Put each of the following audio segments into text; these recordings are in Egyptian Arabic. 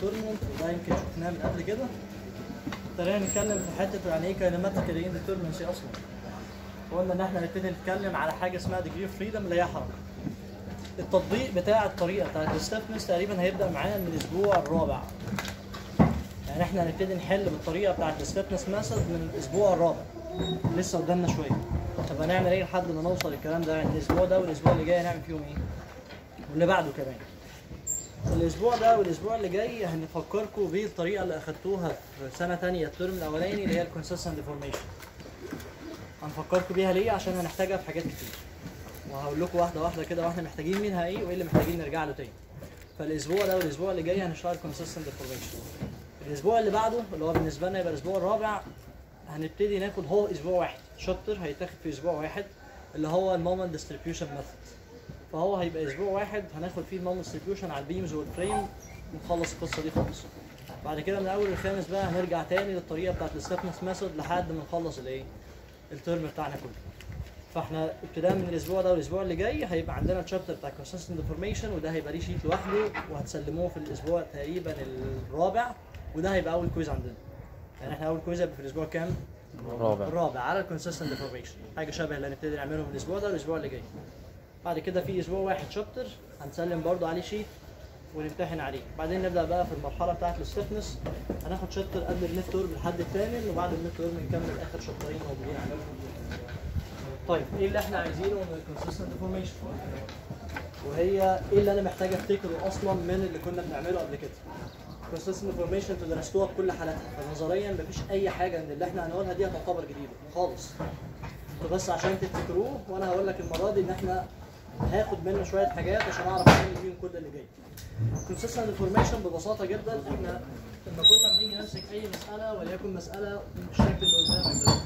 التورنمنت وده يمكن شفناه من قبل كده ابتدينا نتكلم في حته يعني ايه كاينماتيك انديترمنسي اصلا قلنا ان احنا هنبتدي نتكلم على حاجه اسمها ديجري اوف فريدم اللي هي حركه التطبيق بتاع الطريقه بتاعت الستفنس تقريبا هيبدا معانا من الاسبوع الرابع يعني احنا هنبتدي نحل بالطريقه بتاعت الستفنس ميثود من الاسبوع الرابع لسه قدامنا شويه طب هنعمل ايه لحد ما نوصل الكلام ده يعني الاسبوع ده والاسبوع اللي جاي هنعمل فيهم ايه واللي بعده كمان الاسبوع ده والاسبوع اللي جاي هنفكركم بالطريقه اللي اخدتوها في سنه تانية الترم الاولاني اللي هي الكونسيستنت ديفورميشن هنفكركم بيها ليه عشان هنحتاجها في حاجات كتير وهقول لكم واحده واحده كده واحنا محتاجين منها ايه وايه اللي محتاجين نرجع له تاني فالاسبوع ده والاسبوع اللي جاي هنشتغل كونسيستنت ديفورميشن الاسبوع اللي بعده اللي هو بالنسبه لنا يبقى الاسبوع الرابع هنبتدي ناخد هو اسبوع واحد شابتر هيتاخد في اسبوع واحد اللي هو المومنت ديستريبيوشن ميثود فهو هيبقى اسبوع واحد هناخد فيه المومنت ديستريبيوشن على البيمز والفريم ونخلص القصه دي خالص بعد كده من اول الخامس بقى هنرجع تاني للطريقه بتاعت الستفنس ميثود لحد ما نخلص الايه الترم بتاعنا كله فاحنا ابتداء من الاسبوع ده والاسبوع اللي جاي هيبقى عندنا الشابتر بتاع كونسيستنت انفورميشن وده هيبقى ليه شيت لوحده وهتسلموه في الاسبوع تقريبا الرابع وده هيبقى اول كويز عندنا يعني احنا اول كويز هيبقى في الاسبوع كام؟ رابع الرابع على الكونسيستنت انفورميشن حاجه شبه اللي هنبتدي نعمله من الاسبوع ده والاسبوع اللي جاي بعد كده في اسبوع واحد شابتر هنسلم برضه عليه شيت ونمتحن عليه بعدين نبدا بقى في المرحله بتاعه الستفنس هناخد شابتر قبل الميد تورم لحد الثامن وبعد الميد تورم نكمل اخر شابترين موجودين عندنا طيب ايه اللي احنا عايزينه من الكونسيستنت انفورميشن وهي ايه اللي انا محتاج افتكره اصلا من اللي كنا بنعمله قبل كده كونسيستنت انفورميشن انتوا درستوها بكل حالاتها فنظريا مفيش اي حاجه من اللي احنا هنقولها دي هتعتبر جديده خالص انتوا بس عشان تفتكروه وانا هقول لك المره دي ان احنا هاخد منه شويه حاجات عشان اعرف اعمل بيهم كل اللي جاي كونسيستنت انفورميشن ببساطه جدا احنا لما كنا بنيجي نمسك اي مساله وليكن مساله بالشكل اللي قدامك ده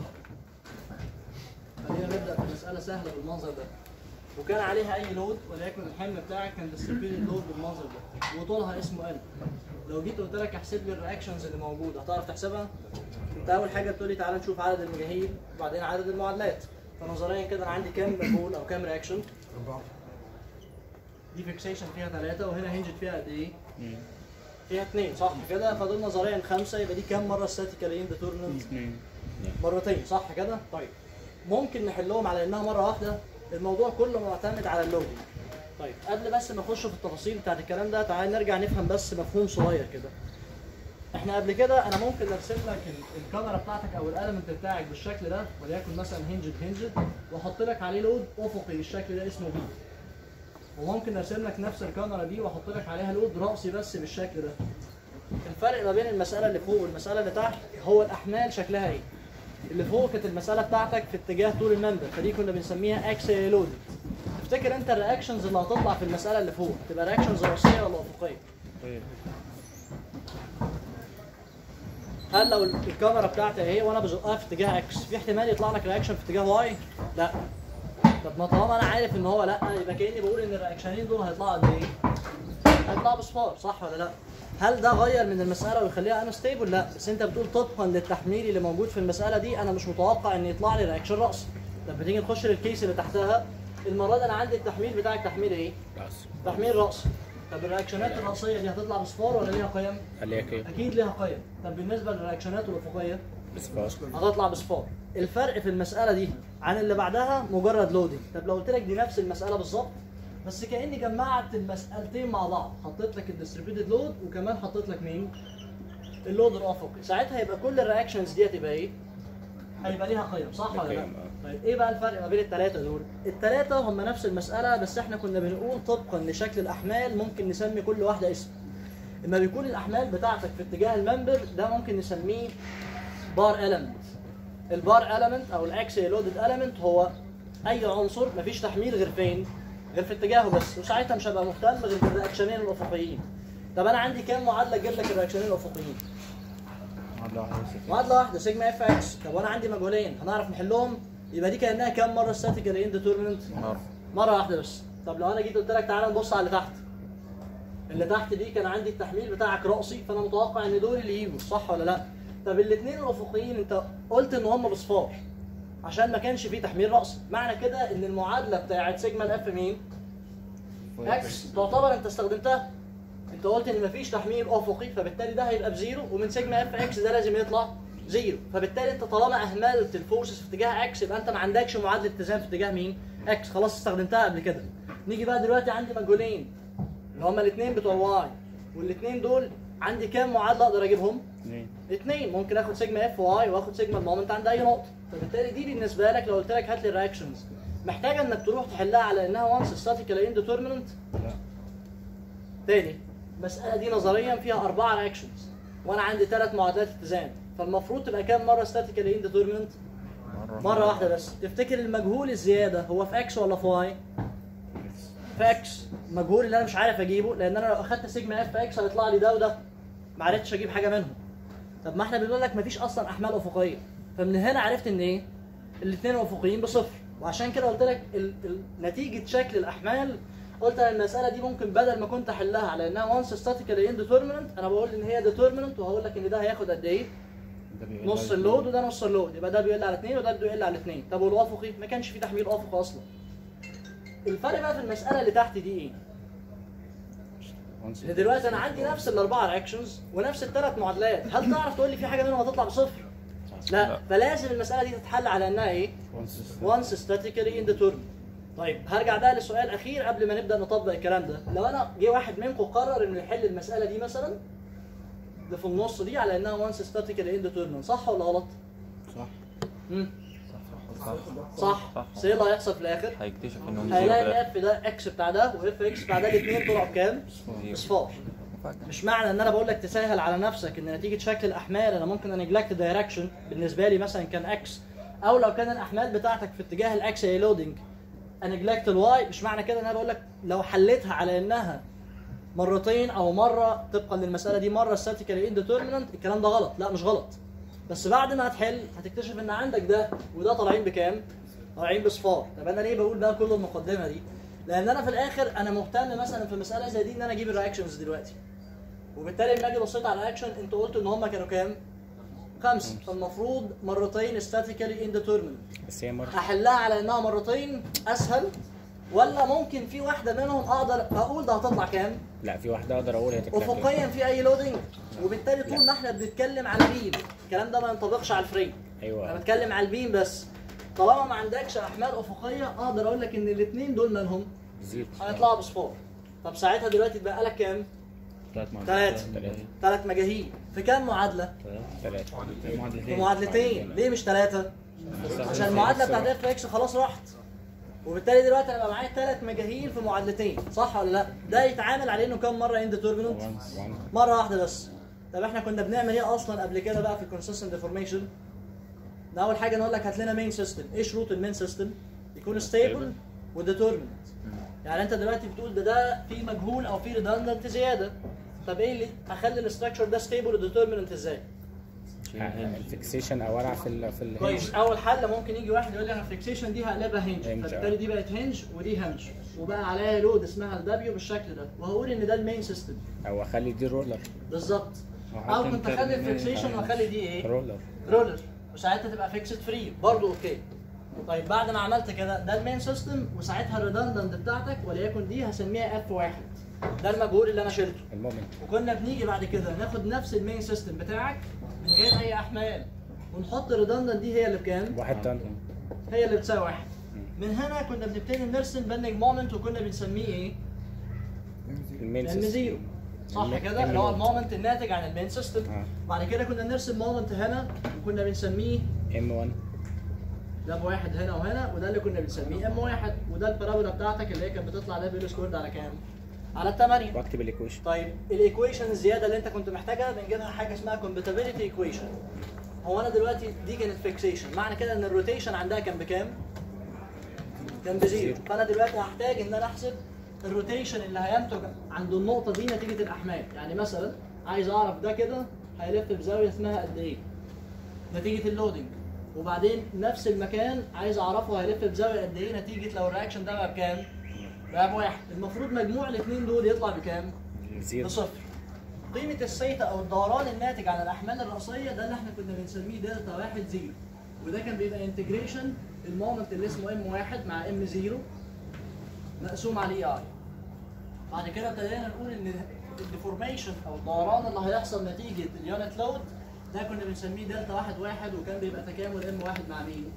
خلينا نبدا بمساله سهله بالمنظر ده وكان عليها اي لود وليكن الحمل بتاعك كان ديستريبيوتد لود بالمنظر ده وطولها اسمه ال لو جيت قلت لك احسب لي الرياكشنز اللي موجوده هتعرف تحسبها؟ انت اول حاجه بتقول لي تعالى نشوف عدد المجاهيل وبعدين عدد المعادلات فنظريا كده انا عندي كام مجهول او كام رياكشن؟ دي فيكسيشن فيها ثلاثه وهنا هنجت فيها قد ايه؟ فيها اثنين صح كده فدول نظريا خمسه يبقى دي كام مره ستاتيكال اند تورنمنت؟ مرتين صح كده؟ طيب ممكن نحلهم على انها مره واحده الموضوع كله معتمد على اللودنج طيب قبل بس ما نخش في التفاصيل بتاعت الكلام ده تعال نرجع نفهم بس مفهوم صغير كده احنا قبل كده انا ممكن ارسم لك ال- الكاميرا بتاعتك او الالمنت بتاعك بالشكل ده وليكن مثلا هنجد هنجد واحط لك عليه لود افقي بالشكل ده اسمه بي وممكن ارسم لك نفس الكاميرا دي واحط لك عليها لود راسي بس بالشكل ده الفرق ما بين المساله اللي فوق والمساله اللي تحت هو الاحمال شكلها ايه اللي فوق كانت المساله بتاعتك في اتجاه طول المنبر فدي كنا بنسميها اكسل لود تفتكر انت الرياكشنز اللي هتطلع في المساله اللي فوق تبقى رياكشنز راسيه ولا افقيه هل لو الكاميرا بتاعتي اهي وانا بزقها في اتجاه اكس في احتمال يطلع لك رياكشن في اتجاه واي لا طب ما طالما انا عارف ان هو لا يبقى كاني بقول ان الرياكشنين دول هيطلعوا قد ايه هيطلعوا بصفار صح ولا لا هل ده غير من المساله ويخليها انستيبل لا بس انت بتقول طبقا للتحميل اللي موجود في المساله دي انا مش متوقع ان يطلع لي رياكشن راسي طب بتيجي تخش للكيس اللي تحتها المره دي انا عندي التحميل بتاعك تحميل ايه تحميل راسي طب الرياكشنات الراسيه دي هتطلع بصفار ولا ليها قيم خليها كده اكيد ليها قيم طب بالنسبه للرياكشنات الافقيه بصفار هتطلع بصفار الفرق في المساله دي عن اللي بعدها مجرد لودنج طب لو قلت لك دي نفس المساله بالظبط بس كاني جمعت المسالتين مع بعض حطيت لك الديستريبيوتد لود وكمان حطيت لك مين اللود الافقي ساعتها يبقى كل الرياكشنز دي هتبقى ايه هيبقى ليها قيم صح ولا لا قيم، آه. طيب ايه بقى الفرق ما بين الثلاثه دول الثلاثه هم نفس المساله بس احنا كنا بنقول طبقا لشكل الاحمال ممكن نسمي كل واحده اسم اما بيكون الاحمال بتاعتك في اتجاه المنبر ده ممكن نسميه بار element البار element او الاكسي لودد element هو اي عنصر مفيش تحميل غير فين غير في اتجاهه بس وساعتها مش هبقى مهتم غير بالرياكشنين الافقيين طب انا عندي كام معادله تجيب لك الرياكشنين الافقيين معادله واحده سيجما اف اكس طب وانا عندي مجهولين هنعرف نحلهم يبقى دي كانها كام مره ستاتيكال انديترمنت مره واحده بس طب لو انا جيت قلت لك تعالى نبص على اللي تحت اللي تحت دي كان عندي التحميل بتاعك راسي فانا متوقع ان دول اللي يجوا صح ولا لا طب الاثنين الافقيين انت قلت ان هم بصفار عشان ما كانش فيه تحميل راسي معنى كده ان المعادله بتاعت سيجما الاف مين اكس تعتبر انت استخدمتها انت انت قلت ان مفيش تحميل افقي فبالتالي ده هيبقى بزيرو ومن سيجما اف اكس ده لازم يطلع زيرو فبالتالي انت طالما اهملت الفورسز في اتجاه اكس يبقى انت ما عندكش معادله اتزان في اتجاه مين؟ اكس خلاص استخدمتها قبل كده نيجي بقى دلوقتي عندي مجهولين اللي هما الاثنين بتوع واي والاثنين دول عندي كام معادله اقدر اجيبهم؟ اثنين اثنين ممكن اخد سيجما اف واي واخد سيجما المومنت عند اي نقطه فبالتالي دي بالنسبه لك لو قلت لك هات لي الرياكشنز محتاجه انك تروح تحلها على انها وانس ستاتيكال انديترميننت لا تاني المساله دي نظريا فيها اربعه رياكشنز وانا عندي ثلاث معادلات اتزان فالمفروض تبقى كام مره ستاتيكال انديترميننت مره واحده بس تفتكر المجهول الزياده هو في اكس ولا في واي في اكس المجهول اللي انا مش عارف اجيبه لان انا لو اخدت سيجما اف اكس هيطلع لي ده وده ما عرفتش اجيب حاجه منهم طب ما احنا بنقول لك مفيش اصلا احمال افقيه فمن هنا عرفت ان ايه الاثنين افقيين بصفر وعشان كده قلت لك ال... ال... نتيجه شكل الاحمال قلت أنا المساله دي ممكن بدل ما كنت احلها على انها وانس ستاتيكالي انديترميننت انا بقول ان هي ديترميننت وهقول لك ان ده هياخد قد ايه ده بيقل نص على اللود وده نص اللود يبقى ده بيقل على اثنين وده بيقل على اثنين طب والافقي ما كانش في تحميل افقي اصلا الفرق بقى في المساله اللي تحت دي ايه once ان دلوقتي انا عندي نفس الاربعه رياكشنز ونفس الثلاث معادلات هل تعرف تقول لي في حاجه منهم هتطلع بصفر لا فلازم المساله دي تتحل على انها ايه once once statically indeterminate طيب هرجع بقى لسؤال اخير قبل ما نبدا نطبق الكلام ده لو انا جه واحد منكم قرر انه يحل المساله دي مثلا ده في النص دي على انها once statically indeterminate صح ولا غلط صح امم صح صح بس ايه اللي هيحصل في الاخر هيكتشف انهم هيلاقي الاف ده اكس بتاع ده واف اكس بتاع ده الاثنين طلعوا بكام اصفار مش معنى ان انا بقول لك تسهل على نفسك ان نتيجه شكل الاحمال انا ممكن انجلكت دايركشن بالنسبه لي مثلا كان اكس او لو كان الاحمال بتاعتك في اتجاه الاكس هي لودنج انجلكت الواي مش معنى كده ان انا بقول لك لو حليتها على انها مرتين او مره طبقا للمساله دي مره ستاتيكالي انديترميننت الكلام ده غلط لا مش غلط بس بعد ما هتحل هتكتشف ان عندك ده وده طالعين بكام؟ طالعين بصفار طب انا ليه بقول بقى كل المقدمه دي؟ لان انا في الاخر انا مهتم مثلا في مساله زي دي ان انا اجيب الرياكشنز دلوقتي وبالتالي لما اجي بصيت على الاكشن انتوا قلتوا ان هم كانوا كام؟ خمسه فالمفروض مرتين ستاتيكالي انديترميننت بس هي مرة احلها على انها مرتين اسهل ولا ممكن في واحده منهم اقدر اقول ده هتطلع كام؟ لا في واحدة اقدر اقول هي تطلع كام. افقيا في اي لودنج وبالتالي طول ما احنا بنتكلم على بيم الكلام ده ما ينطبقش على الفريم انا ايوه بتكلم على البيم بس طالما ما عندكش احمال افقيه اقدر اقول لك ان الاثنين دول مالهم زيرو هيطلعوا بصفار طب ساعتها دلوقتي تبقى لك كام؟ ثلاث معادلات ثلاثة ثلاثة ثلاث مجاهيل في كام معادله؟ ثلاثة في معادلتين معادلتين ليه مش ثلاثه؟ عشان المعادله بتاعت اف اكس خلاص راحت وبالتالي دلوقتي انا بقى معايا ثلاث مجاهيل في معادلتين صح ولا لا؟ ده يتعامل عليه انه كام مره انديترميننت؟ once one مره واحده بس طب احنا كنا بنعمل ايه اصلا قبل كده بقى في الكونسيستنت ديفورميشن ده اول حاجه نقول لك هات لنا مين سيستم ايه شروط المين سيستم يكون ستيبل وديترمينت يعني انت دلوقتي بتقول ده ده في مجهول او في ريدندنت زياده طب ايه اللي اخلي الاستراكشر ده ستيبل وديترمينت ازاي الفيكسيشن او ورع في ال في كويس الهنج اول حل ممكن يجي واحد يقول لي انا الفيكسيشن دي هقلبها هنج هنج، فبالتالي آه. دي بقت هنج ودي هنج وبقى عليها لود اسمها الدبليو بالشكل ده وهقول ان ده المين سيستم او اخلي دي رولر بالظبط أو او حتى كنت اخلي نكمل الفيكسيشن هنج. واخلي دي ايه رولر رولر وساعتها تبقى فيكسد فري برضه اوكي طيب بعد ما عملت كده ده المين سيستم وساعتها الريدندنت بتاعتك وليكن دي هسميها اف واحد ده المجهول اللي انا شلته المومنت وكنا بنيجي بعد كده ناخد نفس المين سيستم بتاعك من غير اي احمال ونحط الريدندنت دي هي اللي بكام؟ واحد طن هي اللي بتساوي واحد من هنا كنا بنبتدي نرسم بندنج مومنت وكنا بنسميه ايه؟ المين ام زيرو صح الم- كده اللي هو M المومنت الناتج عن المين سيستم اه بعد كده كنا نرسم مومنت هنا وكنا بنسميه ام 1 ده بواحد هنا وهنا وده اللي كنا بنسميه ام واحد وده البارابولا بتاعتك اللي هي كانت بتطلع ده بيل سكويرد على كام؟ على الثمانية واكتب الايكويشن طيب الايكويشن الزياده اللي انت كنت محتاجها بنجيبها حاجه اسمها كومباتيبيليتي ايكويشن هو انا دلوقتي دي كانت فيكسيشن معنى كده ان الروتيشن عندها كان بكام؟ كان بزيرو فانا دلوقتي هحتاج ان انا احسب الروتيشن اللي هينتج عند النقطه دي نتيجه الاحمال يعني مثلا عايز اعرف ده كده هيلف بزاويه اسمها قد ايه نتيجه اللودنج وبعدين نفس المكان عايز اعرفه هيلف بزاويه قد ايه نتيجه لو الرياكشن ده بقى بكام؟ بقى بواحد المفروض مجموع الاثنين دول يطلع بكام؟ زيرو بصفر قيمة السيتا أو الدوران الناتج عن الأحمال الرأسية ده اللي احنا كنا بنسميه دلتا واحد زيرو وده كان بيبقى انتجريشن المومنت اللي اسمه ام واحد مع ام زيرو مقسوم على اي اي بعد كده ابتدينا نقول ان الديفورميشن او الدوران اللي هيحصل نتيجه اليونت لود ده كنا بنسميه دلتا واحد واحد وكان بيبقى تكامل ام واحد مع مين؟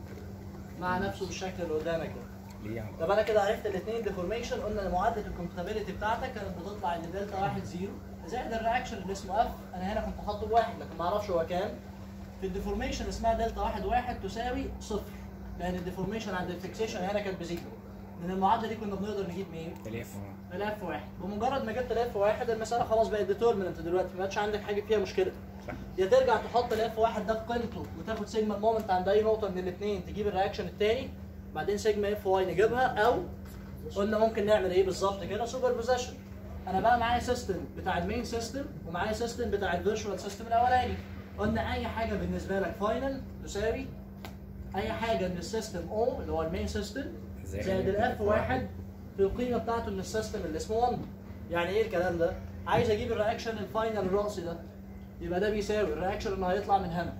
مع نفسه بالشكل اللي قدامك ده. ليه يعني طب انا كده عرفت الاثنين ديفورميشن قلنا ان معادله الكومباتيبيليتي بتاعتك كانت بتطلع ان دلتا واحد زيرو زائد الرياكشن اللي اسمه اف انا هنا كنت حاطه بواحد لكن ما اعرفش هو كام في الديفورميشن اسمها دلتا واحد واحد تساوي صفر لان الديفورميشن عند الفيكسيشن هنا كانت بزيرو من المعادله دي كنا بنقدر نجيب مين؟ الاف الاف واحد بمجرد ما جبت الاف واحد المساله خلاص بقت ديترمنت دلوقتي ما بقتش عندك حاجه فيها مشكله صح يا ترجع تحط الاف واحد ده في قيمته وتاخد سيجما مومنت عند اي نقطه من الاثنين تجيب الرياكشن الثاني بعدين سيجما اف واي نجيبها او قلنا ممكن نعمل ايه بالظبط كده سوبر بوزيشن انا بقى معايا سيستم بتاع المين سيستم ومعايا سيستم بتاع الفيرتشوال سيستم الاولاني قلنا اي حاجه بالنسبه لك فاينل تساوي اي حاجه من السيستم او اللي هو المين سيستم زائد الاف واحد في القيمه بتاعته من السيستم اللي اسمه 1 يعني ايه الكلام ده؟ عايز اجيب الرياكشن الفاينل الراسي ده يبقى ده بيساوي الرياكشن اللي هيطلع من هنا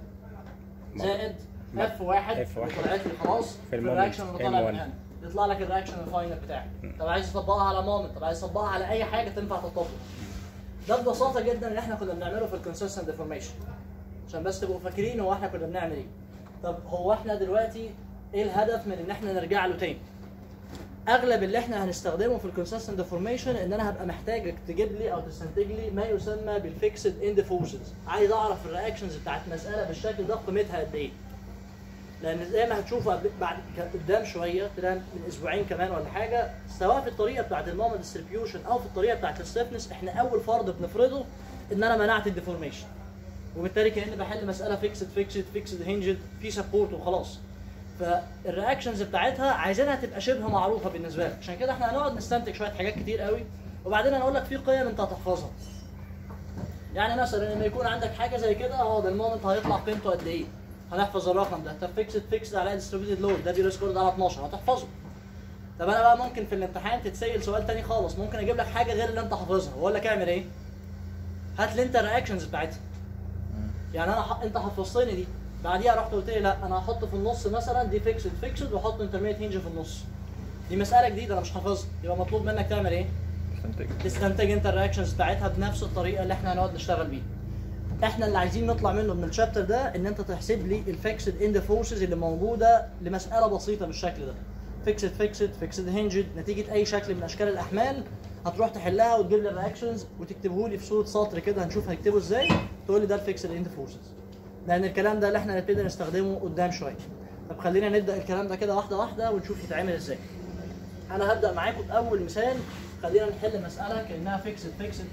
زائد ما- اف واحد F واحد. طلعت لي خلاص في في المومنت الرياكشن اللي طالع من M1. هنا يطلع لك الرياكشن الفاينل بتاعك طب عايز تطبقها على مومنت طب عايز تطبقها على اي حاجه تنفع تطبق ده ببساطه جدا اللي احنا كنا بنعمله في الكونسيستنت ديفورميشن عشان بس تبقوا فاكرين هو احنا كنا بنعمل ايه طب هو احنا دلوقتي ايه الهدف من ان احنا نرجع له تاني اغلب اللي احنا هنستخدمه في الكونسيستنت ديفورميشن ان انا هبقى محتاجك تجيب لي او تستنتج لي ما يسمى بالفيكسد اند فورسز عايز اعرف الرياكشنز بتاعت مساله بالشكل ده قيمتها قد ايه لان زي ما هتشوفوا قبل- بعد ك- قدام شويه كده من اسبوعين كمان ولا حاجه سواء في الطريقه بتاعت المومنت ديستريبيوشن او في الطريقه بتاعت الستفنس احنا اول فرض بنفرضه ان انا منعت الديفورميشن وبالتالي كاني بحل مساله فيكسد فيكسد فيكسد هنجد في سبورت وخلاص فالرياكشنز بتاعتها عايزينها تبقى شبه معروفه بالنسبه لك عشان كده احنا هنقعد نستنتج شويه حاجات كتير قوي وبعدين هنقول لك في قيم انت هتحفظها يعني مثلا لما يكون عندك حاجه زي كده اه ده المومنت هيطلع قيمته قد ايه هنحفظ الرقم ده طب فيكسد فيكسد على ديستريبيوتد لود ده بيرسكورد على 12 هتحفظه طب انا بقى ممكن في الامتحان تتسال سؤال تاني خالص ممكن اجيب لك حاجه غير اللي انت حافظها واقول لك اعمل ايه هات لي انت الرياكشنز بتاعتها يعني انا ح... انت حفظتني دي بعديها رحت قلت لي لا انا هحط في النص مثلا دي فيكسد فيكسد واحط انترميت هنج في النص دي مساله جديده انا مش حافظها يبقى مطلوب منك تعمل ايه تستنتج انت الرياكشنز بتاعتها بنفس الطريقه اللي احنا هنقعد نشتغل بيها احنا اللي عايزين نطلع منه من الشابتر ده ان انت تحسب لي الفيكسد اند فورسز اللي موجوده لمساله بسيطه بالشكل ده فيكسد فيكسد فيكسد هنجد نتيجه اي شكل من اشكال الاحمال هتروح تحلها وتجيب لي الرياكشنز وتكتبه لي في صوره سطر كده هنشوف هنكتبه ازاي تقول لي ده الفيكسد اند فورسز لان الكلام ده اللي احنا هنبتدي نستخدمه قدام شويه طب خلينا نبدا الكلام ده كده واحده واحده ونشوف يتعمل ازاي انا هبدا معاكم باول مثال خلينا نحل مساله كانها فيكسد فيكسد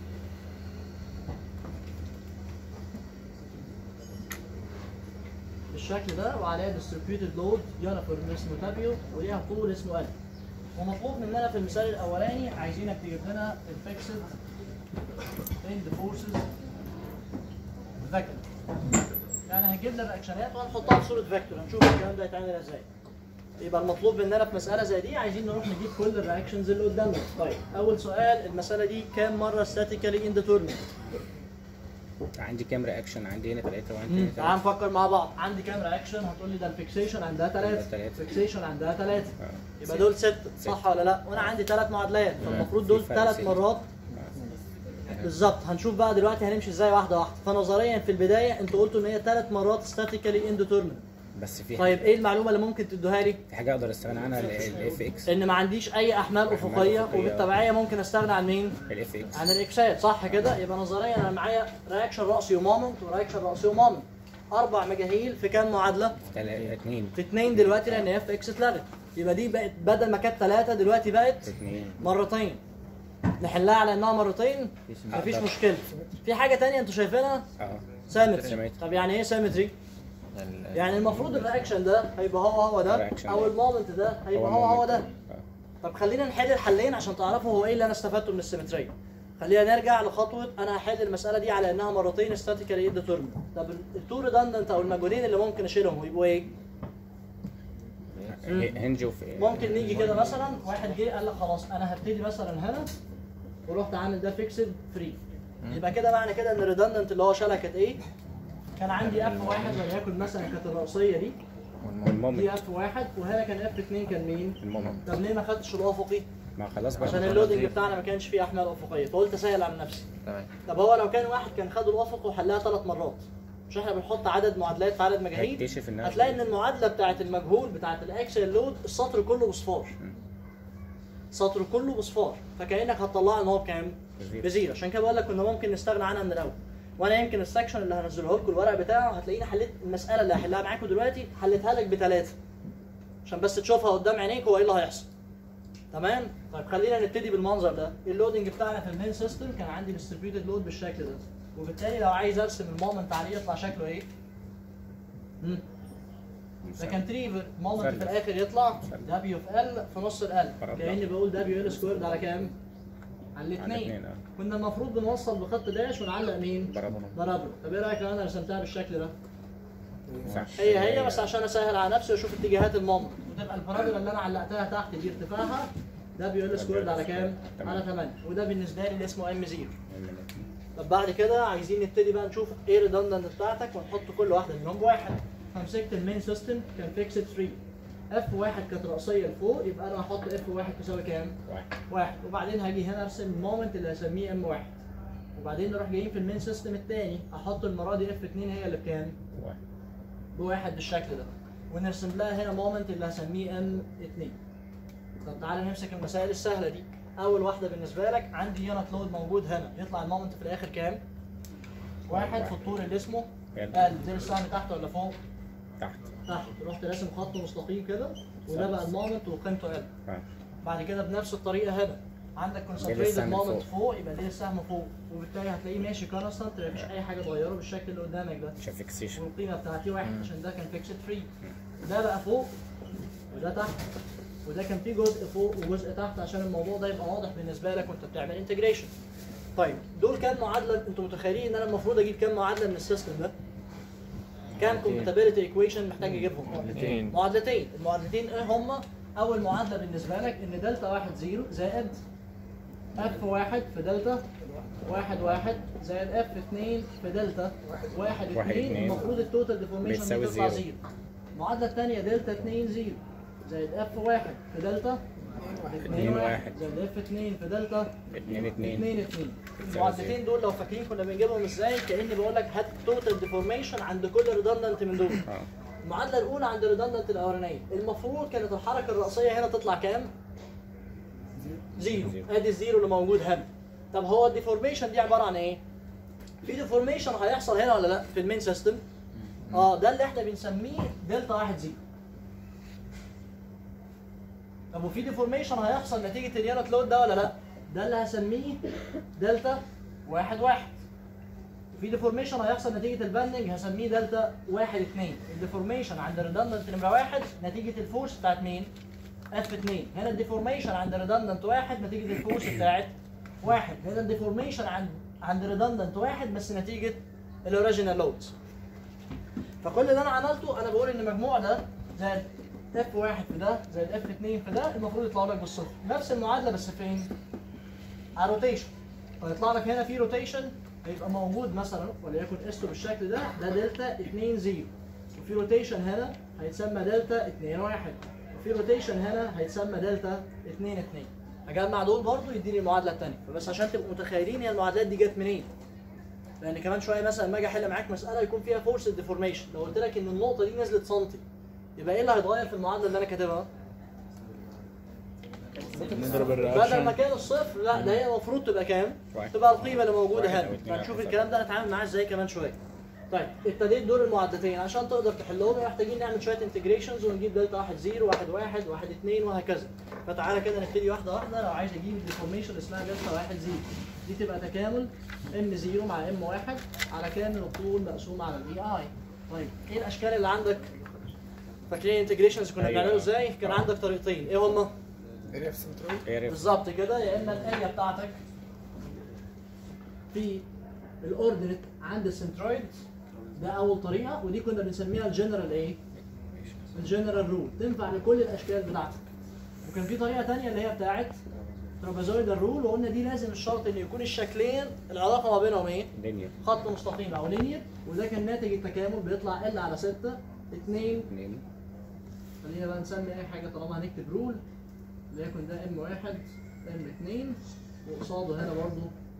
بالشكل ده وعليها ديستريبيوتد لود يونيفورم اسمه تابيو وليها طول اسمه ال ومطلوب مننا في المثال الاولاني عايزينك تجيب لنا الفيكسد اند فورسز فيكتور يعني هنجيب لنا الرياكشنات وهنحطها في صوره فيكتور هنشوف الكلام ده هيتعمل ازاي يبقى المطلوب مننا في مساله زي دي عايزين نروح نجيب كل الرياكشنز اللي قدامنا طيب اول سؤال المساله دي كام مره ستاتيكالي انديترمنت عندي كام رياكشن عندي هنا ثلاثة وعندي مم. هنا تعال ثلاثة نفكر مع بعض عندي كام رياكشن هتقول لي ده الفيكسيشن عندها عندها ثلاثة تلاتة. فيكسيشن عندها ثلاثة آه. يبقى دول ستة صح ولا لا وانا عندي ثلاث معادلات فالمفروض في دول فرق ثلاث ستة. مرات بالظبط هنشوف بقى دلوقتي هنمشي ازاي واحده واحده فنظريا في البدايه انتوا قلتوا ان هي ثلاث مرات ستاتيكالي انديترمنت بس في طيب ايه المعلومه اللي ممكن تدوها لي في حاجة اقدر استغنى عنها الاف اكس ان ما عنديش اي احمال أحمال افقيه أفقية. وبالتبعيه ممكن استغنى عن مين الاف اكس عن الاكسات صح كده يبقى نظريا انا معايا رياكشن راسي ومومنت ورياكشن راسي ومومنت اربع مجاهيل في كام معادله اثنين في اتنين دلوقتي لان اف اكس اتلغت يبقى دي بقت بدل ما كانت ثلاثه دلوقتي بقت اثنين مرتين نحلها على انها مرتين مفيش أقدر. مشكله في حاجه تانية انتوا شايفينها اه سيمتري سيمتري. طب يعني ايه سيمتري يعني المفروض الرياكشن ده هيبقى هو هو ده الرياكشن او ده. المومنت ده هيبقى هو هو ده آه. طب خلينا نحل الحلين عشان تعرفوا هو ايه اللي انا استفدته من السيمتريه خلينا نرجع لخطوه انا هحل المساله دي على انها مرتين ستاتيكالي ديترمنت طب التو ريدندنت او المجهولين اللي ممكن اشيلهم يبقوا ايه هنج وفي ممكن نيجي كده مثلا واحد جه قال لك خلاص انا هبتدي مثلا هنا ورحت عامل ده فيكسد فري يبقى كده معنى كده ان الريدندنت اللي هو شالها كانت ايه؟ كان عندي اف واحد وليكن مثلا كانت الرئيسيه دي دي والمومنت اف واحد وهنا كان اف اثنين كان مين؟ المومنت طب ليه ما خدتش الافقي؟ ما خلاص بقى عشان اللودنج بتاعنا ما كانش فيه احمال افقيه فقلت اسهل على نفسي تمام طب هو لو كان واحد كان خد الافق وحلها ثلاث مرات مش احنا بنحط عدد معادلات في عدد مجاهيل هيكتشف انها هتلاقي ان المعادله بتاعه المجهول بتاعه الاكسل لود السطر كله بصفار السطر كله بصفار فكانك هتطلع ان هو بكام؟ بزيرو. بزيرو عشان كده بقول لك كنا ممكن نستغنى عنها من الاول وانا يمكن السكشن اللي هنزله لكم الورق بتاعه هتلاقيني حليت المساله اللي هحلها معاكم دلوقتي حليتها لك بثلاثه عشان بس تشوفها قدام عينيك هو ايه اللي هيحصل تمام طيب خلينا نبتدي بالمنظر ده اللودنج بتاعنا في المين سيستم كان عندي ديستريبيوتد لود بالشكل ده وبالتالي لو عايز ارسم المومنت عليه يطلع شكله ايه؟ مم. ده كان تريفر مومنت في الاخر يطلع دبليو في ال في نص ال فرضنا. كاني بقول دبليو ال سكويرد على كام؟ على على الاثنين الاثنين اه كنا المفروض بنوصل بخط داش ونعلق مين؟ برابر برابر طب ايه رايك لو انا رسمتها بالشكل ده؟ صح هي هي بس عشان اسهل على نفسي واشوف اتجاهات المومنت وتبقى البارابولا اللي انا علقتها تحت دي ارتفاعها دبليو ال سكويرد على كام؟ على 8 وده بالنسبه لي اللي اسمه ام 0 طب بعد كده عايزين نبتدي بقى نشوف ايه الريدندنت بتاعتك ونحط كل واحده منهم بواحد فمسكت المين سيستم كان فيكسد 3 اف واحد كانت راسيه لفوق يبقى انا هحط اف واحد تساوي كام؟ واحد واحد وبعدين هاجي هنا ارسم المومنت اللي هسميه ام واحد وبعدين نروح جايين في المين سيستم الثاني احط المره دي اف 2 هي اللي بكام؟ واحد بواحد بالشكل ده ونرسم لها هنا مومنت اللي هسميه ام 2 طب تعالى نمسك المسائل السهله دي اول واحده بالنسبه لك عندي يونت لود موجود هنا يطلع المومنت في الاخر كام؟ واحد في الطول اللي اسمه يلا. ال ده السهم تحت ولا فوق؟ تحت تحت رحت راسم خط مستقيم كده وده بقى المومنت وقيمته ال آه. بعد كده بنفس الطريقه هنا عندك كونسنتريتد السهم مومنت فوق. فوق يبقى دي السهم فوق وبالتالي هتلاقيه ماشي كونستنت مفيش اي حاجه اتغيره بالشكل اللي قدامك ده عشان فيكسيشن والقيمه بتاعتي واحد عشان ده كان فيكسد فري ده بقى فوق وده تحت وده كان فيه جزء فوق وجزء تحت عشان الموضوع ده يبقى واضح بالنسبه لك وانت بتعمل انتجريشن طيب دول كام معادله انتوا متخيلين ان انا المفروض اجيب كام معادله من السيستم ده كام كومباتيبيليتي ايكويشن محتاج اجيبهم معادلتين. معادلتين المعادلتين ايه هما اول معادله بالنسبه لك ان دلتا واحد زيرو زائد اف واحد في دلتا واحد واحد زائد اف اتنين في دلتا واحد واحد اتنين اتنين. المفروض التوتال ديفورميشن بتساوي دي تطلع زيرو. زيرو المعادله الثانيه دلتا اتنين زيرو زائد اف واحد في دلتا اتنين واحد. زائد اف اتنين في دلتا اتنين اتنين اتنين اتنين بتساوي المعادلتين دول لو فاكرين كنا بنجيبهم ازاي كاني بقول لك هات توتال ديفورميشن عند كل ريدندنت من دول اه المعادله الاولى عند الريدندنت الاولانيه المفروض كانت الحركه الراسيه هنا تطلع كام زيرو زيرو. ادي الزيرو اللي موجود هنا طب هو الديفورميشن دي عباره عن ايه في ديفورميشن هيحصل هنا ولا لا في المين سيستم اه ده اللي احنا بنسميه دلتا واحد زيرو طب وفي ديفورميشن هيحصل نتيجه اليونت لود ده ولا لا ده اللي هسميه دلتا واحد واحد في ديفورميشن هيحصل نتيجه الباندنج هسميه دلتا واحد اتنين الديفورميشن عند الريدندنت نمره واحد نتيجه الفورس بتاعت مين؟ اف 2 هنا الديفورميشن عند ريدندنت واحد نتيجه الفورس بتاعت واحد هنا الديفورميشن عند عند ريدندنت واحد بس نتيجه الاوريجينال لودز فكل اللي انا عملته انا بقول ان المجموع ده زائد اف واحد في ده زائد اف 2 في ده المفروض يطلع لك بالصفر نفس المعادله بس فين؟ على روتيشن فيطلع لك هنا في روتيشن هيبقى موجود مثلا وليكن استه بالشكل ده ده دلتا 2 0 وفي روتيشن هنا هيتسمى دلتا 2 1 وفي روتيشن هنا هيتسمى دلتا 2 2 اجمع دول برضو يديني المعادله الثانيه فبس عشان تبقوا متخيلين هي المعادلات دي جت منين لان كمان شويه مثلا لما اجي احل معاك مساله يكون فيها فورس ديفورميشن لو قلت لك ان النقطه دي نزلت سنتي يبقى ايه اللي هيتغير في المعادله اللي انا كاتبها نضرب بدل ما الرياكشن كان الصفر لا ده هي المفروض تبقى كام؟ واحد. تبقى القيمه اللي موجوده واحد أو هنا اتنين فنشوف على الكلام ده نتعامل معاه ازاي كمان شويه طيب ابتديت دور المعادلتين عشان تقدر تحلهم محتاجين نعمل شويه انتجريشنز ونجيب دلتا 1 0 1 1 1 2 وهكذا فتعالى كده نبتدي واحده واحده لو عايز اجيب الديفورميشن اسمها دلتا 1 0 دي تبقى تكامل ام 0 مع ام 1 على كامل الطول مقسوم على الاي اي طيب ايه الاشكال اللي عندك فاكرين الانتجريشنز كنا أيوة. بنعمله ازاي كان عندك طريقتين ايه هما اريا في سنترويد عرف بالظبط كده يا اما الاريا بتاعتك في الاوردينت عند السنترويد ده اول طريقه ودي كنا بنسميها الجنرال ايه؟ الجنرال رول تنفع لكل الاشكال بتاعتك وكان في طريقه ثانيه اللي هي بتاعت ترابيزويدال رول وقلنا دي لازم الشرط ان يكون الشكلين العلاقه ما بينهم ايه؟ لينير خط مستقيم او لينير وده كان ناتج التكامل بيطلع ال على 6 2 اتنين خلينا بقى نسمي اي حاجه طالما هنكتب رول ليكن ده ام واحد ام 2 وقصاده هنا برضو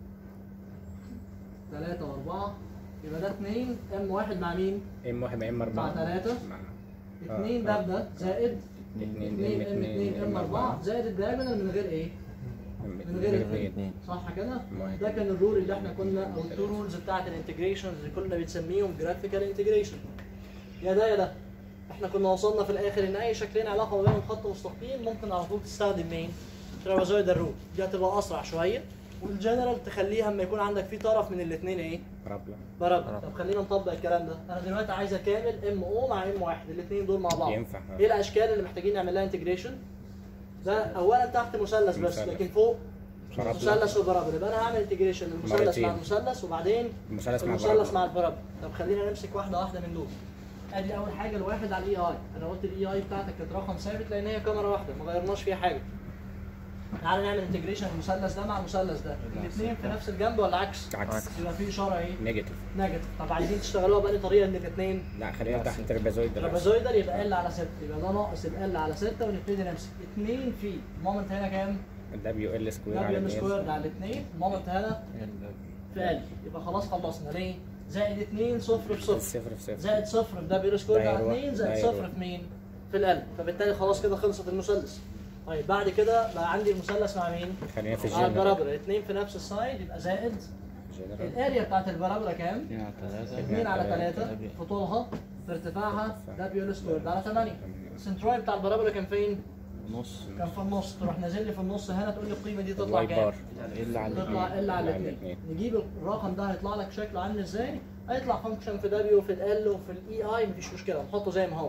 3 و4 يبقى ده 2 ام 1 مع مين؟ ام واحد مع ام مع اربعة 3 مع 2 آه. ده بده زائد اتنين 2 ام ام 2 ام 4 زائد الدايمنال من غير ايه؟ من غير اتنين صح كده؟ واحد. ده كان الرول اللي احنا كنا او التو رولز بتاعت الانتجريشنز اللي كنا بنسميهم جرافيكال انتجريشن يا ده يا ده احنا كنا وصلنا في الاخر ان اي شكلين علاقه ما بينهم خط مستقيم ممكن على طول تستخدم مين؟ ترابازويد الرول دي هتبقى اسرع شويه والجنرال تخليها اما يكون عندك في طرف من الاثنين ايه؟ رابلة برابر طب خلينا نطبق الكلام ده انا دلوقتي عايز اكامل ام او مع ام واحد الاثنين دول مع بعض ينفع ايه الاشكال اللي محتاجين نعمل لها انتجريشن ده اولا تحت مثلث بس مثلث. لكن فوق برابلة. مثلث وبرابر يبقى انا هعمل انتجريشن المثلث مرتين. مع المثلث وبعدين المثلث مع المثلث برابلة. مع البرابر طب خلينا نمسك واحده واحده من دول ادي اول حاجه الواحد على الاي اي انا قلت الاي اي بتاعتك كانت رقم ثابت لان هي كاميرا واحده ما غيرناش فيها حاجه تعالى نعمل انتجريشن المثلث ده مع المثلث ده الاثنين في نفس الجنب ولا عكس عكس يبقى في اشاره ايه نيجاتيف نيجاتيف طب عايزين تشتغلوها بأي طريقه ان الاثنين لا خلينا تحت الترابيزويد ده بس. ترابيزويدال يبقى ال على 6 يبقى ده ناقص ال على 6 ونبتدي نمسك 2 في المومنت هنا كام؟ دبليو ال سكوير على دبليو ام سكوير اتنين. على 2 المومنت هنا في ال يبقى خلاص خلصنا ليه؟ زائد 2 صفر في صفر صفر في صفر زائد صفر في دبليو سكوير على دايرة 2 زائد دايرة. صفر في مين؟ في ال فبالتالي خلاص كده خلصت المثلث طيب بعد كده بقى عندي المثلث مع مين؟ خلينا في مع الجنرال البرابر 2 في نفس السايد يبقى زائد جنرال الاريا بتاعت البرابره كام؟ 2 على 3 تلاتة. في طولها في ارتفاعها ده بيقول سكوير على 8 السنترويد بتاع البرابره كان فين؟ نص كان في النص تروح نازل لي في النص هنا تقول لي القيمه دي تطلع الواي كام؟ بار الا على تطلع الاثنين ال على على 2 الاتنين. نجيب الرقم ده هيطلع لك شكله عامل ازاي؟ هيطلع فانكشن في دبليو وفي ال وفي الاي اي مفيش مشكله نحطه زي ما هو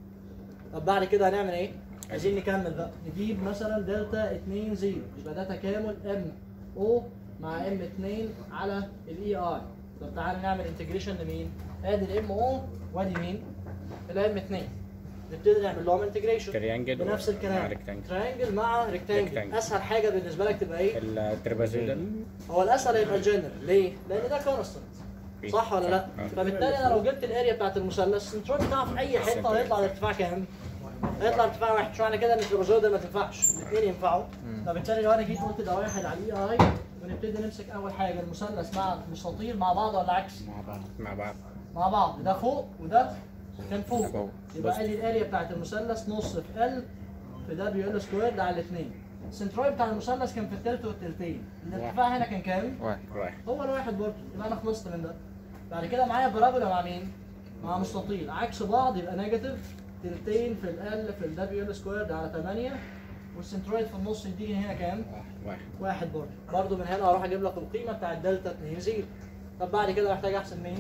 طب بعد كده هنعمل ايه؟ عايزين نكمل بقى نجيب مثلا دلتا 2 0 يبقى ده تكامل ام او مع ام 2 على الاي اي طب تعالى نعمل انتجريشن لمين؟ ادي الام او وادي مين؟ الام 2 نبتدي نعمل لهم انتجريشن تريانجل بنفس مع الكلام ريكتانجل. تريانجل مع ريكتانجل ريكتانجل. اسهل حاجه بالنسبه لك تبقى ايه؟ الترابيزويد هو الاسهل هيبقى الجنرال ليه؟ لان ده كونستنت صح ولا لا؟ آه. فبالتالي انا لو جبت الاريا بتاعت المثلث السنترويد بتاعه في اي حته هيطلع الارتفاع كام؟ هيطلع ارتفاع واحد مش معنى كده ان الترابيزويد ما تنفعش الاثنين ينفعوا فبالتالي لو انا جيت قلت ده واحد على الاي اي ونبتدي نمسك اول حاجه المثلث مع المستطيل مع بعض ولا عكس؟ مع بعض مع بعض مع بعض ده فوق وده كان فوق فوق. يبقى ادي الاريا بتاعت المثلث نص في ال في دبليو ال سكوير ده على الاثنين السنترويد بتاع المثلث كان في التلت والتلتين الارتفاع هنا كان كام؟ واحد واحد هو الواحد برضه يبقى انا خلصت من ده بعد كده معايا بارابولا مع مين؟ مع مستطيل عكس بعض يبقى نيجاتيف تلتين في ال في الدبليو ال سكوير ده على 8 والسنترويد في النص يديني هنا كام؟ واحد واحد برضه برضه من هنا هروح اجيب لك القيمه بتاع الدلتا 2 0 طب بعد كده محتاج احسب مين؟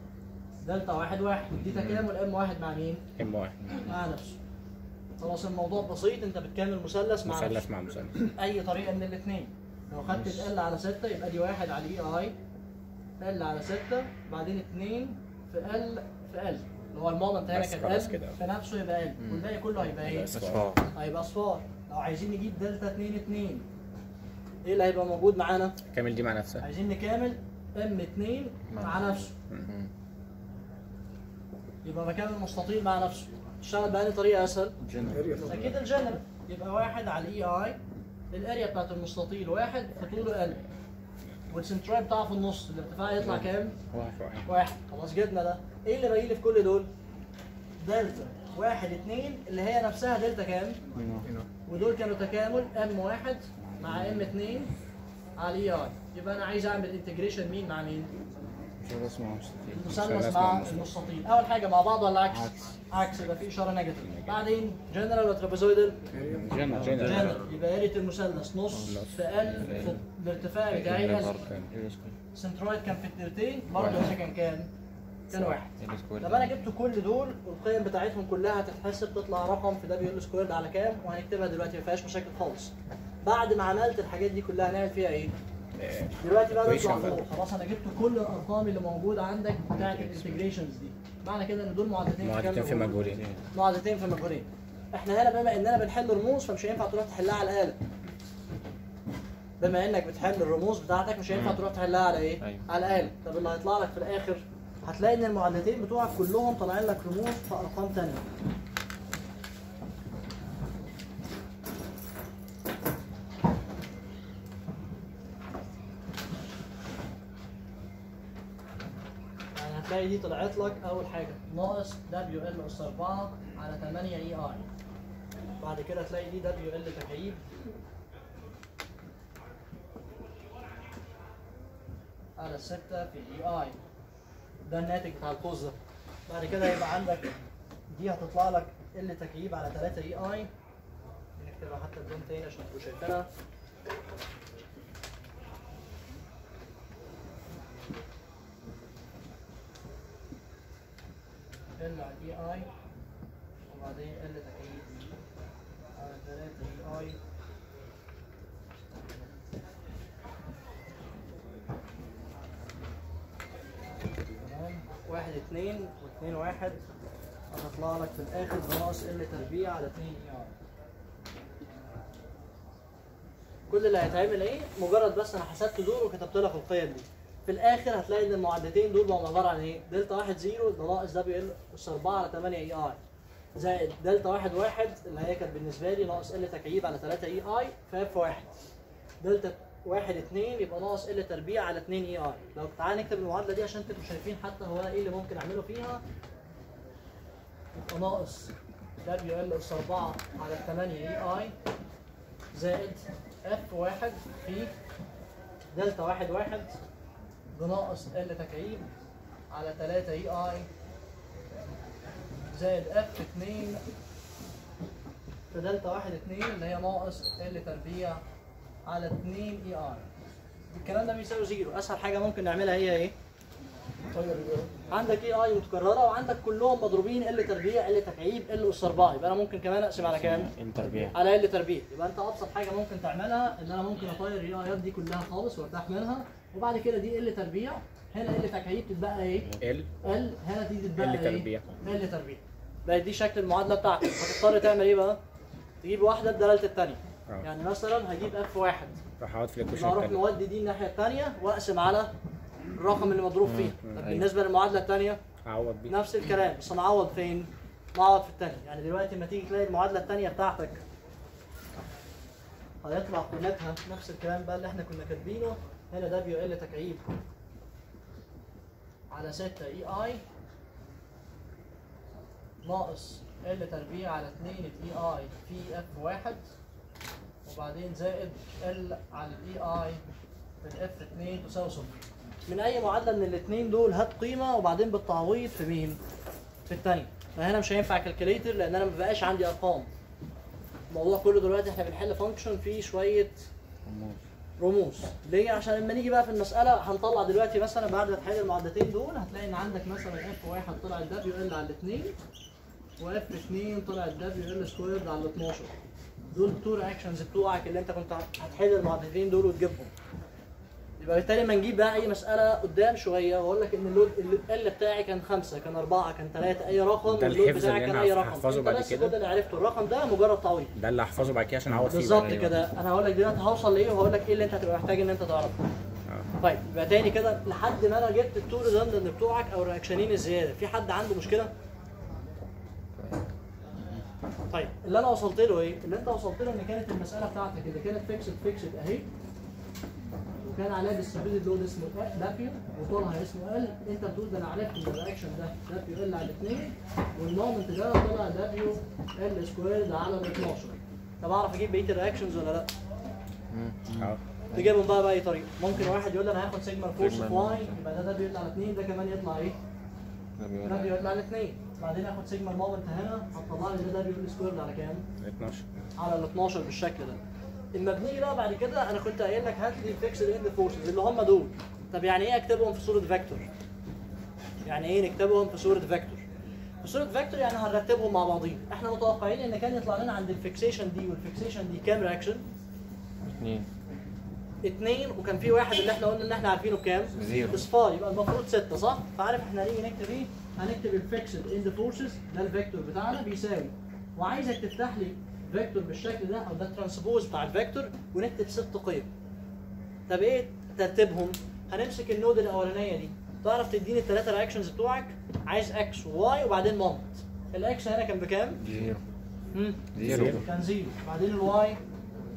دلتا واحد واحد دي تكامل ام واحد مع مين؟ ام واحد مع نفسه خلاص الموضوع بسيط انت بتكمل مثلث مع نفسه مثلث مع مثلث اي طريقه من الاثنين لو خدت ال على 6 يبقى دي واحد على الاي اي ال على 6 بعدين 2 في ال في ال اللي هو المومنت هنا بس كان خلاص ال كده. في نفسه يبقى ال والباقي كله هيبقى ايه؟ اصفار هيبقى اصفار لو عايزين نجيب دلتا 2 2 ايه اللي هيبقى موجود معانا؟ كامل دي مع نفسها عايزين نكامل ام 2 مع نفسه يبقى بكامل مستطيل مع نفسه تشتغل بأنهي طريقه اسهل؟ اكيد الجنرال يبقى واحد على الاي اي الاريا بتاعت المستطيل واحد في طوله ال والسنترويد بتاعه في النص الارتفاع يطلع كام؟ واحد واحد واحد خلاص جبنا ده ايه اللي باقي لي في كل دول؟ دلتا واحد اتنين اللي هي نفسها دلتا كام؟ ودول كانوا تكامل ام واحد مع ام اتنين على الاي اي يبقى انا عايز اعمل انتجريشن مين مع مين؟ مش هو اسمه مستطيل المثلث مثلث مع مع المستطيل. المستطيل اول حاجه مع بعض ولا عكس؟ عكس. عكس يبقى في اشاره نيجاتيف بعدين جنرال ولا ترابيزويدال؟ جنرال جنرال يبقى اريا المثلث نص في ال في الارتفاع بتاعي ال سنترويد كان في التلتين برضه هنا كان كام؟ كان واحد طب انا جبت كل دول والقيم بتاعتهم كلها هتتحسب تطلع رقم في دبليو ال سكويرد على كام وهنكتبها دلوقتي ما فيهاش مشاكل خالص بعد ما عملت الحاجات دي كلها هنعمل فيها ايه؟ دلوقتي بقى نطلع equation فوق بقى. خلاص انا جبت كل الارقام اللي موجوده عندك بتاعت الانتجريشنز دي معنى كده ان دول معادلتين في كام معادلتين في مجهول؟ مجهولين معادلتين في مجهولين احنا هنا بما اننا بنحل رموز فمش هينفع تروح تحلها على الاله بما انك بتحل الرموز بتاعتك مش هينفع تروح تحلها على ايه؟ أيوة. على الاله طب اللي هيطلع لك في الاخر هتلاقي ان المعادلتين بتوعك كلهم طالعين لك رموز في ارقام تانية تلاقي دي طلعت لك اول حاجه ناقص دبليو ال اس 4 على 8 اي اي بعد كده تلاقي دي دبليو ال تكعيب على 6 في الاي اي ده الناتج بتاع القوس ده بعد كده يبقى عندك دي هتطلع لك ال تكعيب على 3 اي اي نكتبها حتى بدون تاني عشان تبقوا شايفينها ال على الاي اي وبعدين ال تكعيب على 3 اي اي تمام واحد اتنين واتنين واحد هتطلع لك في الاخر بناقص ال تربيع على 2 اي ار كل اللي هيتعمل ايه مجرد بس انا حسبت دول وكتبت لك القيم دي في الاخر هتلاقي ان المعادلتين دول بقوا عباره عن ايه دلتا 1 0 ده ناقص دبليو ال اس 4 على 8 اي اي زائد دلتا 1 1 اللي هي كانت بالنسبه لي ناقص ال تكعيب على 3 اي اي في اف 1 دلتا 1 2 يبقى ناقص ال تربيع على 2 اي اي لو تعال نكتب المعادله دي عشان تبقوا شايفين حتى هو ايه اللي ممكن اعمله فيها يبقى ناقص دبليو ال اس 4 على 8 اي اي زائد اف 1 في دلتا 1 1 بناقص ال تكعيب على 3 اي اي زائد اف 2 في دلتا 1 2 اللي هي ناقص ال تربيع على 2 اي اي الكلام ده بيساوي زيرو اسهل حاجه ممكن نعملها هي ايه؟ عندك اي اي متكرره وعندك كلهم مضروبين ال تربيع ال تكعيب ال اس 4 يبقى انا ممكن كمان اقسم على كام؟ التربيع على ال تربيع يبقى انت ابسط حاجه ممكن تعملها ان انا ممكن اطير الاي ايات دي كلها خالص وارتاح منها وبعد كده دي ال تربيع هنا ال تكعيب تتبقى ايه؟ ال ال هنا دي تتبقى ال ايه؟ تربيع. ال تربيع بقت دي شكل المعادله بتاعتك هتضطر تعمل ايه بقى؟ تجيب واحده بدلاله الثانيه اه يعني مثلا هجيب اف واحد راح اقعد في يبقى الايكويشن اروح التاني مودي دي الناحيه الثانيه واقسم على الرقم اللي مضروب فيه مم. طب أيوة. بالنسبه للمعادله الثانيه اعوض بيه نفس الكلام بس انا اعوض فين؟ معوض في الثانيه يعني دلوقتي لما تيجي تلاقي المعادله الثانيه بتاعتك هيطلع قيمتها نفس الكلام بقى اللي احنا كنا كاتبينه هنا دبليو ال تكعيب على 6 اي اي ناقص ال تربيع على 2 الاي اي في اف واحد وبعدين زائد ال على الاي اي في الاف 2 تساوي صفر من اي معادله من الاثنين دول هات قيمه وبعدين بالتعويض في مين؟ في الثانيه فهنا مش هينفع كالكوليتر لان انا ما بقاش عندي ارقام الموضوع كله دلوقتي احنا بنحل فانكشن فيه شويه رموز ليه عشان لما نيجي بقى في المساله هنطلع دلوقتي مثلا بعد ما تحل المعادلتين دول هتلاقي ان عندك مثلا اف واحد طلع الدبليو ال على الاثنين واف 2 طلع الدبليو ال سكويرد على ال 12 دول التو رياكشنز بتوعك اللي انت كنت هتحل المعادلتين دول وتجيبهم يبقى بالتالي لما نجيب بقى اي مساله قدام شويه واقول لك ان اللود ال بتاعي كان خمسه كان اربعه كان ثلاثه اي رقم ده واللود الحفظ بتاعك اللي كان أنا اي رقم هحفظه انت بعد بس كده؟ كل اللي عرفته الرقم ده مجرد تعويض ده اللي هحفظه بعد كده عشان اعوض فيه بالظبط بعدين. كده انا هقول لك دلوقتي هوصل لايه وهقول لك ايه اللي انت هتبقى محتاج ان انت تعرفه اه طيب يبقى تاني كده لحد ما انا جبت التو ريزندنت بتوعك او الرياكشنين الزياده في حد عنده مشكله طيب اللي انا وصلت له ايه اللي انت وصلت له ان كانت المساله بتاعتك اللي كانت فيكسد فيكسد اهي وكان عليها ديستريبيوتد لود اسمه دابيو وطولها اسمه ال انت بتقول ده انا عرفت ان الرياكشن ده دابيو ال على الاثنين والمومنت ده طلع دابيو ال سكويرد على ال 12 طب اعرف اجيب بقيه الرياكشنز ولا لا؟ اه تجيبهم بقى باي طريقه ممكن واحد يقول لي انا هاخد سيجما فورس سيجما. في واي يبقى ده ده بيطلع على 2 ده كمان يطلع ايه؟ ده بيطلع على 2 بعدين اخد سيجما المومنت هنا هتطلع لي ده ده بيقول سكويرد على كام؟ 12 على ال 12 بالشكل ده المبني بقى بعد كده انا كنت قايل لك هات لي فيكسد اند فورسز اللي هم دول طب يعني ايه اكتبهم في صوره فيكتور؟ يعني ايه نكتبهم في صوره فيكتور؟ في صوره فيكتور يعني هنرتبهم مع بعضين احنا متوقعين ان كان يطلع لنا عند الفيكسيشن دي والفيكسيشن دي كام رياكشن؟ اثنين اثنين وكان في واحد اللي احنا قلنا ان احنا عارفينه بكام؟ زيرو. بصفار يبقى المفروض ستة صح؟ فعارف احنا هنيجي نكتب ايه؟ هنكتب الفيكسد اند فورسز ده الفيكتور بتاعنا بيساوي وعايزك تفتح لي فيكتور بالشكل ده او ده الترانسبوز بتاع الفيكتور ونكتب ست قيم. طب ايه ترتيبهم؟ هنمسك النود الاولانيه دي تعرف تديني الثلاثه رياكشنز بتوعك عايز اكس وواي وبعدين مومنت. الاكس هنا كان بكام؟ زيرو مم. زيرو كان زيرو بعدين الواي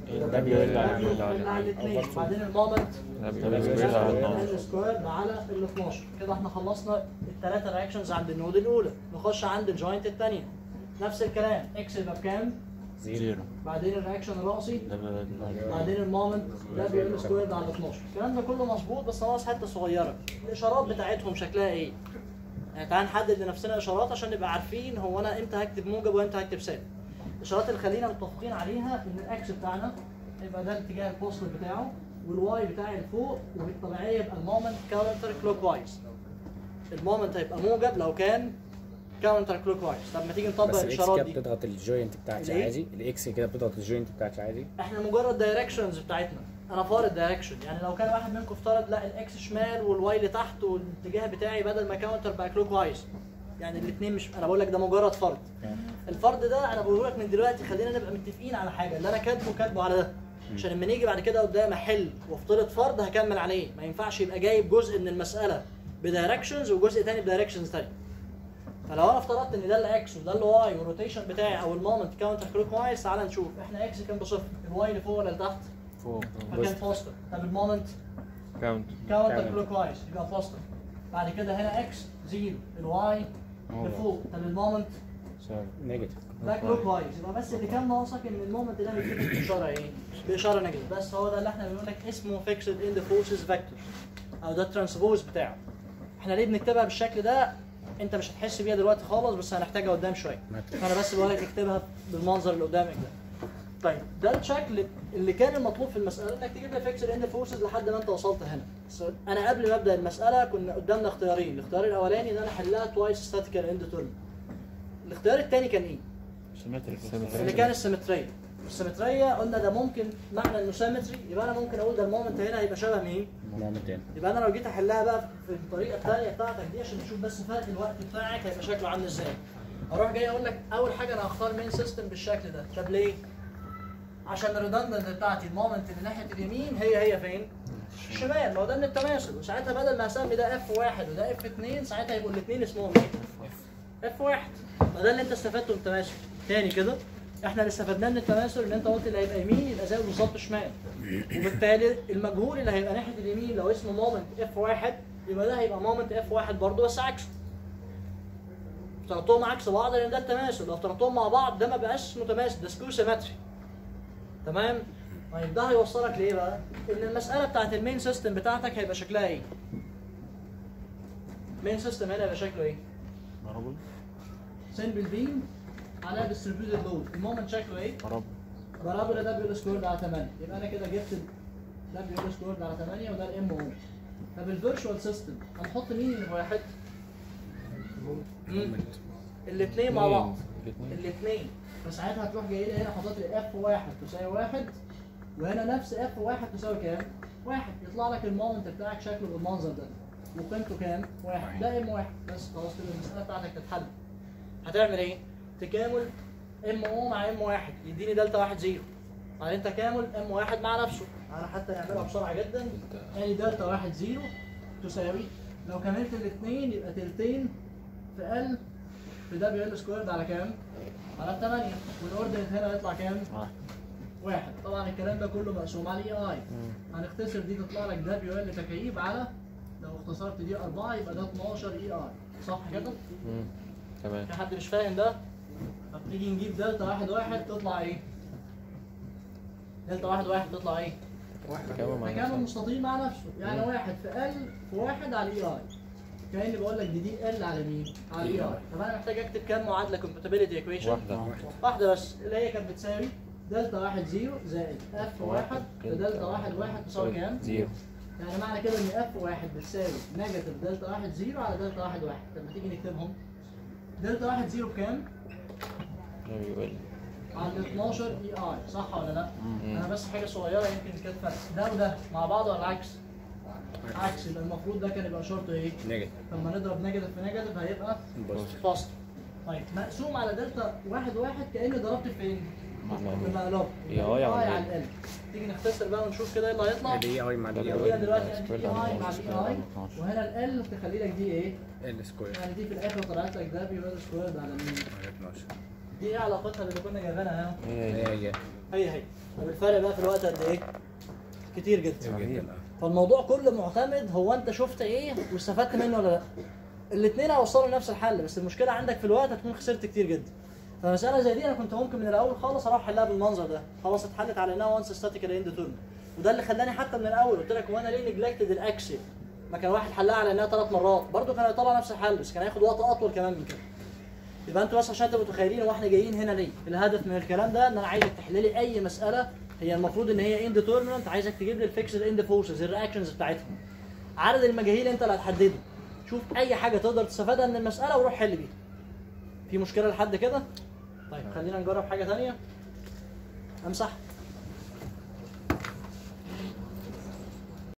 ده بيقل على W يقل على الاثنين بعدين المومنت ده بيقل على 12 ال سكوير على ال 12 كده احنا خلصنا الثلاثه رياكشنز عند النود الاولى نخش عند الجوينت الثانيه نفس الكلام اكس يبقى بكام زيرو بعدين الرياكشن الرأسي ده بيقل بعدين المومنت ده بيقل سكوير على 12 الكلام ده كله مظبوط بس ناقص حته صغيره الاشارات بتاعتهم شكلها ايه يعني تعال نحدد لنفسنا اشارات عشان نبقى عارفين هو انا امتى هكتب موجب وامتى هكتب سالب الاشارات اللي خلينا متفقين عليها ان الاكس بتاعنا يبقى ده الاتجاه البوزيتيف بتاعه والواي بتاعي لفوق وبالطبيعيه يبقى المومنت كاونتر كلوك وايز المومنت هيبقى موجب لو كان كاونتر كلوك وايز طب ما تيجي نطبق بس الاكس الاشارات كده دي بتضغط الجوينت بتاعتي ليه؟ عادي الاكس كده بتضغط الجوينت بتاعتي عادي احنا مجرد دايركشنز بتاعتنا انا فارض دايركشن يعني لو كان واحد منكم افترض لا الاكس شمال والواي لتحت والاتجاه بتاعي بدل ما كاونتر بقى كلوك وايز يعني الاثنين مش انا بقول لك ده مجرد فرض الفرض ده انا بقول لك من دلوقتي خلينا نبقى متفقين على حاجه اللي انا كاتبه كاتبه على ده عشان لما نيجي بعد كده قدام احل وافترض فرض هكمل عليه ما ينفعش يبقى جايب جزء من المساله بدايركشنز وجزء تاني بدايركشنز تاني فلو انا افترضت ان ده الاكس وده الواي والروتيشن بتاعي او المومنت كاونتر كلوك وايز تعال نشوف احنا اكس كان بصفر الواي لفوق ولا لتحت فوق فكان فاستر طب المومنت كاونت كاونتر Counter. كلوك وايز يبقى فاستر بعد كده هنا اكس زيرو الواي لفوق طب المومنت سوري نيجاتيف ده كلوك وايز يبقى بس اللي كان ناقصك ان المومنت ده بيتكتب باشاره ايه؟ باشاره نيجاتيف بس هو ده اللي احنا بنقول لك اسمه فيكسد ان ذا فورسز فيكتور او ده الترانسبوز بتاعه احنا ليه بنكتبها بالشكل ده انت مش هتحس بيها دلوقتي خالص بس هنحتاجها قدام شويه فانا بس بقول لك اكتبها بالمنظر اللي قدامك ده طيب ده الشكل اللي كان المطلوب في المساله انك تجيب لي فيكسد ان فورسز لحد ما انت وصلت هنا بس انا قبل ما ابدا المساله كنا قدامنا اختيارين الاختيار الاولاني ان انا احلها توايس ستاتيكال اند تورم الاختيار الثاني كان ايه؟ اللي كان السيمتريه السيمتريه قلنا ده ممكن معنى انه سيمتري يبقى انا ممكن اقول ده المومنت هنا هيبقى شبه مين؟ مومنت تاني يبقى انا لو جيت احلها بقى في الطريقه الثانيه بتاعتك دي عشان نشوف بس فرق الوقت بتاعك هيبقى شكله عامل ازاي اروح جاي اقول لك اول حاجه انا هختار مين سيستم بالشكل ده طب ليه؟ عشان الريدندنت بتاعتي المومنت اللي ناحيه اليمين هي هي فين؟ الشمال ما هو ده من التماثل وساعتها بدل ما اسمي ده اف واحد وده اف اثنين ساعتها يبقوا الاثنين اسمهم ايه؟ اف واحد ما ده اللي انت استفدته من التماثل تاني كده احنا اللي استفدناه من التماثل ان انت قلت اللي هيبقى يمين يبقى زي بالظبط شمال وبالتالي المجهول اللي هيبقى ناحيه اليمين لو اسمه مومنت اف واحد يبقى ده هيبقى مومنت اف واحد برضه بس عكسه افترضتهم عكس بعض لان ده التماثل لو افترضتهم مع بعض ده ما بقاش متماثل ده سكيو سيمتري تمام طيب ده هيوصلك لايه بقى؟ ان المساله بتاعت المين سيستم بتاعتك هيبقى شكلها ايه؟ المين سيستم هنا هيبقى شكله ايه؟ مربل سمبل بيم على ديستريبيوتد لود المومنت شكله ايه؟ مربل برابر ده بيقول سكويرد على 8 يبقى انا كده جبت ده بيقول سكويرد على 8 وده الام او طب الفيرتشوال سيستم هنحط مين اللي في واحد؟ الاثنين مع بعض الاثنين الاثنين فساعتها هتروح جاي لي هنا حاطط لي اف واحد تساوي واحد وهنا نفس اف واحد تساوي كام؟ واحد يطلع لك المومنت بتاعك شكله بالمنظر ده وقيمته كام؟ واحد ده ام واحد بس خلاص كده المساله بتاعتك تتحل هتعمل ايه؟ تكامل ام او مع ام واحد يديني دلتا واحد زيرو بعدين تكامل ام واحد مع نفسه تعالى حتى نعملها بسرعه جدا يعني دلتا واحد زيرو تساوي لو كملت الاثنين يبقى تلتين في ال في ده بيقل سكويرد على كام؟ على 8 والاوردنت هنا هيطلع كام؟ واحد. واحد طبعا الكلام ده كله مقسوم على اي اي هنختصر دي تطلع لك ده بيقل تكعيب على لو اختصرت دي 4 يبقى ده 12 اي اي صح كده؟ مم. تمام في حد مش فاهم ده؟ طب نيجي نجيب دلتا واحد واحد تطلع ايه؟ دلتا واحد واحد تطلع ايه؟ كمان مع مكانه نفسك. مستطيل مع نفسه يعني مم. واحد في ال في واحد على الاي اي كاني بقول لك دي دي ال على مين؟ على الاي اي طب انا محتاج اكتب كام معادله كومباتيبلتي ايكويشن؟ واحدة واحده بس اللي هي كانت بتساوي دلتا واحد زيرو زائد اف واحد في دلتا واحد واحد تساوي كام؟ زيرو يعني معنى كده ان اف واحد بتساوي نيجاتيف دلتا واحد زيرو على دلتا واحد واحد لما تيجي نكتبهم دلتا واحد زيرو بكام؟ ده بيقول على 12 اي اي صح ولا لا؟ مم. انا بس حاجه صغيره يمكن كانت فرق ده وده مع بعض ولا العكس؟ عكس يبقى المفروض ده كان يبقى شرطه ايه؟ نيجاتيف لما نضرب نيجاتيف في نيجاتيف هيبقى بوزيتيف فاصل طيب مقسوم على دلتا واحد واحد كاني ضربت فين؟ مع في الأقل. المقلوب إيه آي على على ال. ال تيجي نختصر بقى ونشوف كده ايه اللي هيطلع دي اي مع دي هنا اي دلوقتي ده ادي سكوير اي على اي مع سكوير الاي على اي 12. وهنا ال تخلي لك دي ايه؟ ال سكوير يعني دي في الاخر طلعت لك ده بيبقى سكويرد على مين؟ 12 دي ايه علاقتها باللي كنا جايبينها هنا؟ هي هي هي هي هي هي طب الفرق بقى في الوقت قد ايه؟ كتير جدا جدا فالموضوع كله معتمد هو انت شفت ايه واستفدت منه ولا لا الاثنين هيوصلوا لنفس الحل بس المشكله عندك في الوقت هتكون خسرت كتير جدا فمساله زي دي انا كنت ممكن من الاول خالص اروح احلها بالمنظر ده خلاص اتحلت على انها وانس ستاتيكال اند تورن وده اللي خلاني حتى من الاول قلت لك هو انا ليه نجلكتد الاكسل ما كان واحد حلها على انها ثلاث مرات برضه كان هيطلع نفس الحل بس كان هياخد وقت اطول كمان من كده يبقى انتوا بس عشان تبقوا متخيلين هو احنا جايين هنا ليه الهدف من الكلام ده ان انا عايزك تحللي اي مساله هي المفروض ان هي اند تورمنت عايزك تجيب لي الفيكسد اند فورسز الرياكشنز بتاعتهم عدد المجاهيل انت اللي هتحدده شوف اي حاجه تقدر تستفادها من المساله وروح حل بيها في مشكله لحد كده طيب خلينا نجرب حاجه ثانيه امسح